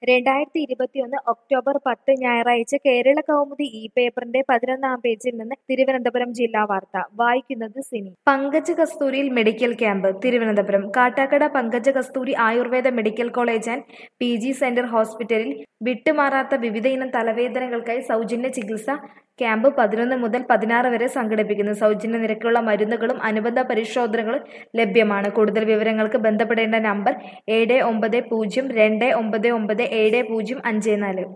രണ്ടായിരത്തി ഇരുപത്തിയൊന്ന് ഒക്ടോബർ പത്ത് ഞായറാഴ്ച കേരള കൗമുദി ഇ പേപ്പറിന്റെ പതിനൊന്നാം പേജിൽ നിന്ന് തിരുവനന്തപുരം ജില്ലാ വാർത്ത വായിക്കുന്നത് സിനി പങ്കജ കസ്തൂരിയിൽ medical camp Thiruvananthapuram Kattakada Pankaja Kasthuri Ayurveda medical college and P G centre ഹോസ്പിറ്റലിൽ വിട്ടുമാറാത്ത വിവിധയിനം തലവേദനകൾക്കായി സൗജന്യ ചികിത്സ ക്യാമ്പ് പതിനൊന്ന് മുതൽ പതിനാറ് വരെ സംഘടിപ്പിക്കുന്നു സൗജന്യ നിരക്കുള്ള മരുന്നുകളും അനുബന്ധ പരിശോധനകളും ലഭ്യമാണ് കൂടുതൽ വിവരങ്ങൾക്ക് ബന്ധപ്പെടേണ്ട നമ്പർ ഏഴ് ഒമ്പത് പൂജ്യം രണ്ട് ഒമ്പത് ഒമ്പത് ഏഴ് പൂജ്യം അഞ്ച് നാല്